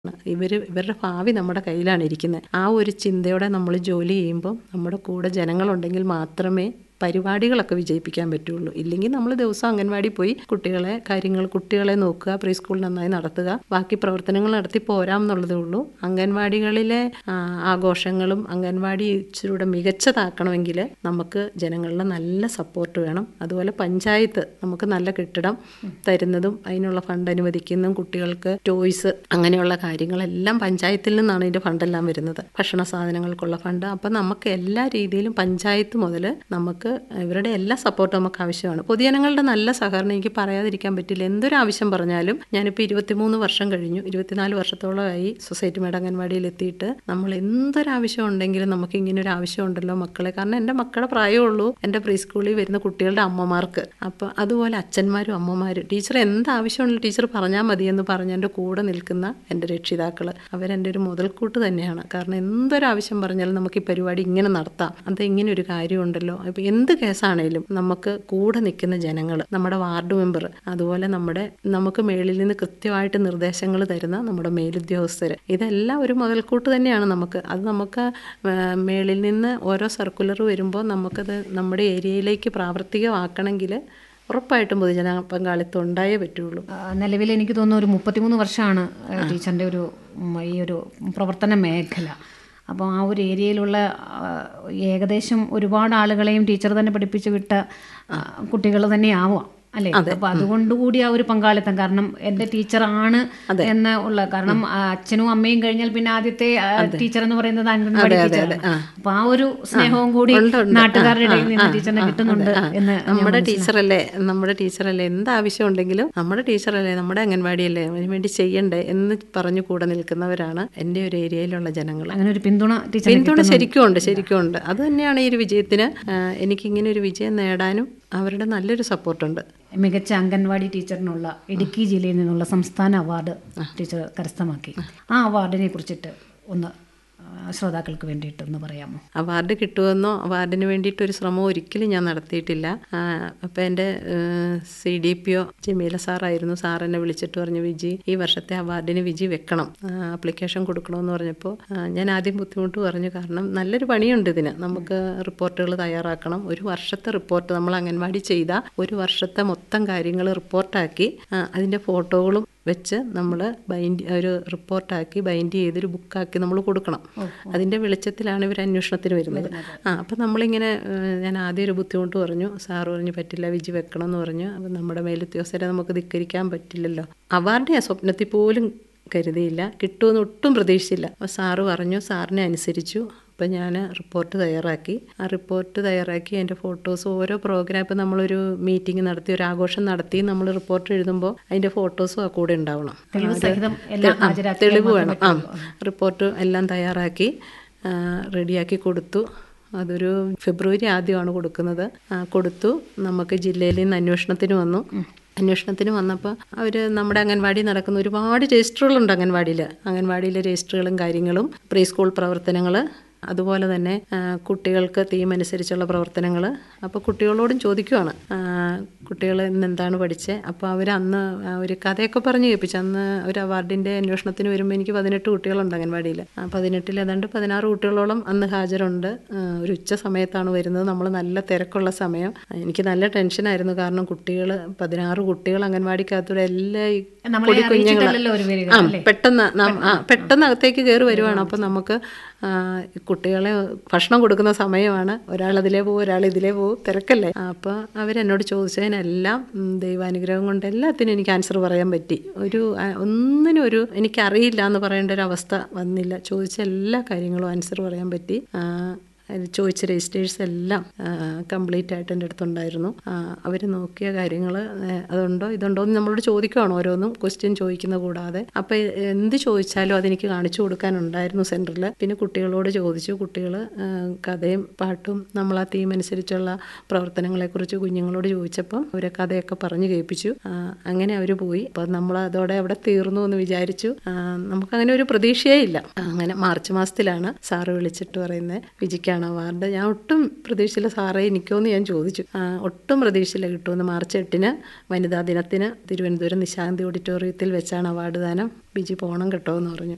ഇവർ ഇവരുടെ ഭാവി നമ്മുടെ കയ്യിലാണ് ഇരിക്കുന്നത് ആ ഒരു ചിന്തയോടെ നമ്മൾ ജോലി ചെയ്യുമ്പോൾ നമ്മുടെ കൂടെ ജനങ്ങളുണ്ടെങ്കിൽ മാത്രമേ പരിപാടികളൊക്കെ വിജയിപ്പിക്കാൻ പറ്റുള്ളൂ ഇല്ലെങ്കിൽ നമ്മൾ ദിവസം അംഗൻവാടി പോയി കുട്ടികളെ കാര്യങ്ങൾ കുട്ടികളെ നോക്കുക പ്രീ സ്കൂൾ നന്നായി നടത്തുക ബാക്കി പ്രവർത്തനങ്ങൾ നടത്തി പോരാം എന്നുള്ളതേ ഉള്ളൂ അംഗൻവാടികളിലെ ആ, ആഘോഷങ്ങളും അംഗൻവാടി ഇച്ചിരൂടെ മികച്ചതാക്കണമെങ്കിൽ നമുക്ക് ജനങ്ങളുടെ നല്ല സപ്പോർട്ട് വേണം അതുപോലെ പഞ്ചായത്ത് നമുക്ക് നല്ല കെട്ടിടം തരുന്നതും അതിനുള്ള ഫണ്ട് അനുവദിക്കുന്നതും കുട്ടികൾക്ക് ടോയ്സ് അങ്ങനെയുള്ള കാര്യങ്ങളെല്ലാം പഞ്ചായത്തിൽ നിന്നാണ് ഇതിൻ്റെ ഫണ്ടെല്ലാം വരുന്നത് ഭക്ഷണ സാധനങ്ങൾക്കുള്ള ഫണ്ട് അപ്പം നമുക്ക് എല്ലാ രീതിയിലും പഞ്ചായത്ത് മുതൽ നമുക്ക് ഇവരുടെ എല്ലാ സപ്പോർട്ടും നമുക്ക് ആവശ്യമാണ് പൊതുജനങ്ങളുടെ നല്ല സഹകരണം എനിക്ക് പറയാതിരിക്കാൻ പറ്റില്ല എന്തൊരു ആവശ്യം പറഞ്ഞാലും ഞാനിപ്പോൾ ഇരുപത്തിമൂന്ന് വർഷം കഴിഞ്ഞു ഇരുപത്തിനാല് വർഷത്തോളമായി സൊസൈറ്റി മേഡ് അംഗൻവാടിയിൽ എത്തിയിട്ട് നമ്മൾ എന്തൊരാവശ്യം ഉണ്ടെങ്കിലും നമുക്ക് ഇങ്ങനെ ഒരു ആവശ്യം ഉണ്ടല്ലോ മക്കളെ കാരണം എൻ്റെ മക്കളുടെ പ്രായമുള്ളൂ എൻ്റെ പ്രീ സ്കൂളിൽ വരുന്ന കുട്ടികളുടെ അമ്മമാർക്ക് അപ്പോൾ അതുപോലെ അച്ഛന്മാരും അമ്മമാരും ടീച്ചർ എന്ത് ആവശ്യമുണ്ടല്ലോ ടീച്ചർ പറഞ്ഞാൽ മതി എന്ന് പറഞ്ഞ് എൻ്റെ കൂടെ നിൽക്കുന്ന എൻ്റെ രക്ഷിതാക്കൾ അവരെൻ്റെ ഒരു മുതൽക്കൂട്ട് തന്നെയാണ് കാരണം എന്തൊരാവശ്യം പറഞ്ഞാലും നമുക്ക് ഈ പരിപാടി ഇങ്ങനെ നടത്താം അത് ഇങ്ങനെ ഒരു കാര്യമുണ്ടല്ലോ ഇപ്പോൾ എന്ത് കേസാണേലും നമുക്ക് കൂടെ നിൽക്കുന്ന ജനങ്ങൾ നമ്മുടെ വാർഡ് മെമ്പർ അതുപോലെ നമ്മുടെ നമുക്ക് മേളിൽ നിന്ന് കൃത്യമായിട്ട് നിർദ്ദേശങ്ങൾ തരുന്ന നമ്മുടെ മേലുദ്യോഗസ്ഥർ ഇതെല്ലാം ഒരു മുതൽക്കൂട്ട് തന്നെയാണ് നമുക്ക് അത് നമുക്ക് ആ, മേളിൽ നിന്ന് ഓരോ സർക്കുലർ വരുമ്പോൾ നമുക്കത് നമ്മുടെ ഏരിയയിലേക്ക് പ്രാവർത്തികമാക്കണമെങ്കിൽ ഉറപ്പായിട്ടും പൊതുജന പങ്കാളിത്തം ഉണ്ടായേ പറ്റുള്ളൂ ആ, നിലവിൽ എനിക്ക് തോന്നുന്നു ഒരു മുപ്പത്തിമൂന്ന് വർഷമാണ് ആ, ടീച്ചറിൻ്റെ ഒരു ഉം, ഈ ഒരു പ്രവർത്തന മേഖല അപ്പോൾ ആ ഒരു ഏരിയയിലുള്ള ആ, ഏകദേശം ഒരുപാട് ആളുകളെയും ടീച്ചർ തന്നെ പഠിപ്പിച്ച് വിട്ട കുട്ടികൾ തന്നെ ആവാം അല്ലേ അപ്പൊ അതുകൊണ്ട് കൂടി ആ ഒരു പങ്കാളിത്തം കാരണം എന്റെ ടീച്ചറാണ് എന്ന് ഉള്ള കാരണം ആ, അച്ഛനും അമ്മയും കഴിഞ്ഞാൽ പിന്നെ ആദ്യത്തെ ടീച്ചർ എന്ന് പറയുന്നത് അംഗൻവാടി ടീച്ചറാണ് അപ്പൊ ആ ഒരു സ്നേഹവും കൂടി നാട്ടുകാരുടെ ഇടയിൽ നിന്ന് ടീച്ചറിന് കിട്ടുന്നുണ്ട് എന്ന് നമ്മുടെ ടീച്ചറല്ലേ നമ്മുടെ ടീച്ചറല്ലേ എന്ത് ആവശ്യം ഉണ്ടെങ്കിലും നമ്മുടെ ടീച്ചറല്ലേ നമ്മുടെ അംഗൻവാടിയല്ലേ അതിന് വേണ്ടി ചെയ്യണ്ടേ എന്ന് പറഞ്ഞു കൂടെ നിൽക്കുന്നവരാണ് എൻ്റെ ഒരു ഏരിയയിലുള്ള ജനങ്ങൾ അങ്ങനെ ഒരു പിന്തുണ ടീച്ചർ പിന്തുണ ശരിക്കും ഉണ്ട് ശരിക്കും ഉണ്ട് അത് തന്നെയാണ് ഈ ഒരു വിജയത്തിന് ആ, എനിക്കിങ്ങനെ ഒരു വിജയം നേടാനും അവരുടെ നല്ലൊരു സപ്പോർട്ടുണ്ട് മികച്ച അംഗൻവാടി ടീച്ചറിനുള്ള ഇടുക്കി ജില്ലയിൽ നിന്നുള്ള സംസ്ഥാന അവാർഡ് ടീച്ചർ കരസ്ഥമാക്കി ആ അവാർഡിനെ കുറിച്ചിട്ട് ഒന്ന് ആ, ശ്രോതാക്കൾക്ക് വേണ്ടിയിട്ട് ഒന്ന് പറയാമോ അവാർഡ് കിട്ടുമെന്നോ അവാർഡിന് വേണ്ടിയിട്ടൊരു ശ്രമം ഒരിക്കലും ഞാൻ നടത്തിയിട്ടില്ല അപ്പോൾ എൻ്റെ C D P O Jameela സാറായിരുന്നു സാർ എന്നെ വിളിച്ചിട്ട് പറഞ്ഞു വിജി ഈ വർഷത്തെ അവാർഡിന് വിജി വെക്കണം ആപ്ലിക്കേഷൻ കൊടുക്കണമെന്ന് പറഞ്ഞപ്പോൾ ആ, ഞാൻ ആദ്യം ബുദ്ധിമുട്ട് പറഞ്ഞു കാരണം നല്ലൊരു പണിയുണ്ട് ഇതിന് നമുക്ക് റിപ്പോർട്ടുകൾ തയ്യാറാക്കണം ഒരു വർഷത്തെ റിപ്പോർട്ട് നമ്മൾ അംഗൻവാടി ചെയ്ത ഒരു വർഷത്തെ മൊത്തം കാര്യങ്ങൾ റിപ്പോർട്ടാക്കി ആ, അതിൻ്റെ ഫോട്ടോകളും വെച്ച് നമ്മൾ ബൈൻഡ് ഒരു റിപ്പോർട്ടാക്കി ബൈൻഡ് ചെയ്തൊരു ബുക്കാക്കി നമ്മൾ കൊടുക്കണം അതിൻ്റെ വെളിച്ചത്തിലാണ് ഇവർ അന്വേഷണത്തിന് വരുന്നത് ആ അപ്പം നമ്മളിങ്ങനെ ഏഹ്, ഞാൻ ആദ്യം ഒരു ബുദ്ധിമുട്ട് പറഞ്ഞു സാറ് പറഞ്ഞു പറ്റില്ല വിജി വെക്കണം എന്ന് പറഞ്ഞു അപ്പം നമ്മുടെ മേലുദ്യോഗസ്ഥരെ നമുക്ക് ധിക്കരിക്കാൻ പറ്റില്ലല്ലോ അവാർഡ് ഞാൻ സ്വപ്നത്തിൽ പോലും കരുതിയില്ല കിട്ടുമെന്ന് ഒട്ടും പ്രതീക്ഷിച്ചില്ല അപ്പോൾ സാറ് പറഞ്ഞു സാറിനെ അനുസരിച്ചു അപ്പം ഞാൻ റിപ്പോർട്ട് തയ്യാറാക്കി ആ റിപ്പോർട്ട് തയ്യാറാക്കി അതിൻ്റെ ഫോട്ടോസ് ഓരോ പ്രോഗ്രാം ഇപ്പം നമ്മളൊരു മീറ്റിംഗ് നടത്തി ഒരു ആഘോഷം നടത്തി നമ്മൾ റിപ്പോർട്ട് എഴുതുമ്പോൾ അതിൻ്റെ ഫോട്ടോസും ആ കൂടെ ഉണ്ടാവണം തെളിവ് അത് സഹിതം എല്ലാം ആ, ഹാജരാക്കിയാൽ തെളിവ് വേണം ആ റിപ്പോർട്ട് എല്ലാം തയ്യാറാക്കി ആ, റെഡിയാക്കി കൊടുത്തു അതൊരു ഫെബ്രുവരി ആദ്യമാണ് കൊടുക്കുന്നത് ആ, കൊടുത്തു നമുക്ക് ജില്ലയിൽ നിന്ന് അന്വേഷണത്തിന് വന്നു അന്വേഷണത്തിന് വന്നപ്പോൾ അവർ നമ്മുടെ അംഗൻവാടി നടക്കുന്ന ഒരുപാട് രജിസ്റ്ററുകളുണ്ട് അംഗൻവാടിയിൽ അംഗൻവാടിയിലെ രജിസ്റ്ററുകളും കാര്യങ്ങളും പ്രീ സ്കൂൾ പ്രവർത്തനങ്ങൾ അതുപോലെ തന്നെ ആ, കുട്ടികൾക്ക് തീം അനുസരിച്ചുള്ള പ്രവർത്തനങ്ങൾ അപ്പോൾ കുട്ടികളോടും ചോദിക്കുവാണ് കുട്ടികൾ ഇന്ന് എന്താണ് പഠിച്ചത് അപ്പോൾ അവർ അന്ന് ആ, ഒരു കഥയൊക്കെ പറഞ്ഞ് കേൾപ്പിച്ചു അന്ന് ഒരു അവാർഡിൻ്റെ അന്വേഷണത്തിന് വരുമ്പോൾ എനിക്ക് പതിനെട്ട് കുട്ടികളുണ്ട് അംഗൻവാടിയിൽ ആ പതിനെട്ടിൽ ഏതാണ്ട് പതിനാറ് കുട്ടികളോളം അന്ന് ഹാജരുണ്ട് ആ, ഒരു ഉച്ച സമയത്താണ് വരുന്നത് നമ്മൾ നല്ല തിരക്കുള്ള സമയം എനിക്ക് നല്ല ടെൻഷനായിരുന്നു കാരണം കുട്ടികൾ പതിനാറ് കുട്ടികൾ അംഗൻവാടിക്കകത്തൂടെ എല്ലാ ഈ നമ്മളെ പൊടി കുഞ്ഞുങ്ങൾ അറിയിച്ചിട്ടല്ലല്ലോ ഒരു വരിക ആ പെട്ടെന്ന് നം- ആ, പെട്ടെന്ന് അകത്തേക്ക് കയറി വരുവാണ് അപ്പം നമുക്ക് ആ, കുട്ടികളെ ഭക്ഷണം കൊടുക്കുന്ന സമയമാണ് ഒരാൾ അതിലേ പോകും ഒരാൾ ഇതിലേ പോകും തിരക്കല്ലേ അപ്പോൾ അവരെന്നോട് ചോദിച്ചതിനെല്ലാം ഉം, ദൈവാനുഗ്രഹം കൊണ്ട് എല്ലാത്തിനും എനിക്ക് ആൻസർ പറയാൻ പറ്റി ഒരു ആ, ഒന്നിനും ഒരു എനിക്കറിയില്ല എന്ന് പറയേണ്ട ഒരു അവസ്ഥ വന്നില്ല ചോദിച്ച എല്ലാ കാര്യങ്ങളും ആൻസർ പറയാൻ പറ്റി ആ, അതിൽ ചോദിച്ച രജിസ്റ്റേഴ്സ് എല്ലാം കംപ്ലീറ്റ് ആയിട്ട് എൻ്റെ അടുത്തുണ്ടായിരുന്നു അവർ നോക്കിയ കാര്യങ്ങൾ അതുണ്ടോ ഇതുണ്ടോ എന്ന് നമ്മളോട് ചോദിക്കുകയാണ് ഓരോന്നും ക്വസ്റ്റ്യൻ ചോദിക്കുന്ന കൂടാതെ അപ്പോൾ എന്ത് ചോദിച്ചാലും അതെനിക്ക് കാണിച്ചു കൊടുക്കാനുണ്ടായിരുന്നു സെൻറ്ററിൽ പിന്നെ കുട്ടികളോട് ചോദിച്ചു കുട്ടികൾ കഥയും പാട്ടും നമ്മൾ ആ തീം അനുസരിച്ചുള്ള പ്രവർത്തനങ്ങളെക്കുറിച്ച് കുഞ്ഞുങ്ങളോട് ചോദിച്ചപ്പം അവർ കഥയൊക്കെ പറഞ്ഞു കേൾപ്പിച്ചു ആ, അങ്ങനെ അവർ പോയി അപ്പോൾ നമ്മൾ അതോടെ അവിടെ തീർന്നു എന്ന് വിചാരിച്ചു ആ, നമുക്കങ്ങനെ ഒരു പ്രതീക്ഷയേ ഇല്ല അങ്ങനെ മാർച്ച് മാസത്തിലാണ് സാറ് വിളിച്ചിട്ട് പറയുന്നത് വിജിക്കാണ് അവാർഡ് ഞാൻ ഒട്ടും പ്രതീക്ഷയില്ല സാറേ എനിക്കോന്ന് ഞാൻ ചോദിച്ചു ആ, ഒട്ടും പ്രതീക്ഷയില്ല കിട്ടുമെന്ന് മാർച്ച് എട്ടിന് വനിതാ ദിനത്തിന് തിരുവനന്തപുരം നിശാന്തി ഓഡിറ്റോറിയത്തിൽ വെച്ചാണ് അവാർഡ് ദാനം ബിജി പോണം കേട്ടോ എന്ന് പറഞ്ഞു